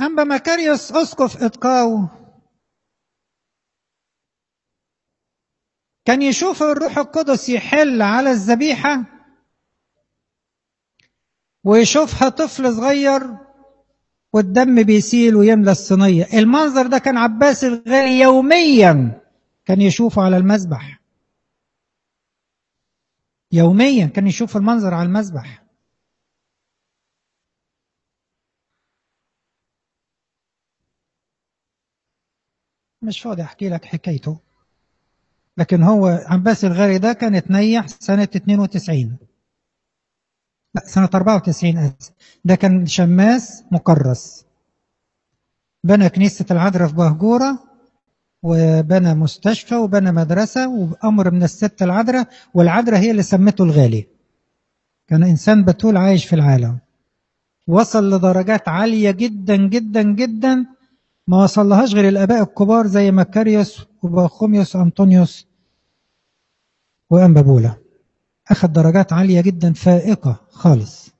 أما مكاريوس أسقف إتقاو كان يشوف الروح القدس يحل على الذبيحة ويشوفها طفل صغير والدم بيسيل ويملى الصينية المنظر ده كان عباس الغالي يوميا كان يشوفه على المذبح يوميا كان يشوف المنظر على المذبح مش فاضي احكي لك حكايته لكن هو عباس الغالي ده كان اتنيح سنة 92 لا سنة 94 أسف ده كان شماس مكرس بنى كنيسة العذراء في بهجورة وبنى مستشفى وبنى مدرسة وأمر من الست العذراء والعذراء هي اللي سمته الغالي كان إنسان بتول عايش في العالم وصل لدرجات عالية جدا جدا جدا ما وصلهاش غير الآباء الكبار زي مكاريوس وباخوميوس وأنطونيوس وأنبابولا أخذ درجات عالية جدا فائقة خالص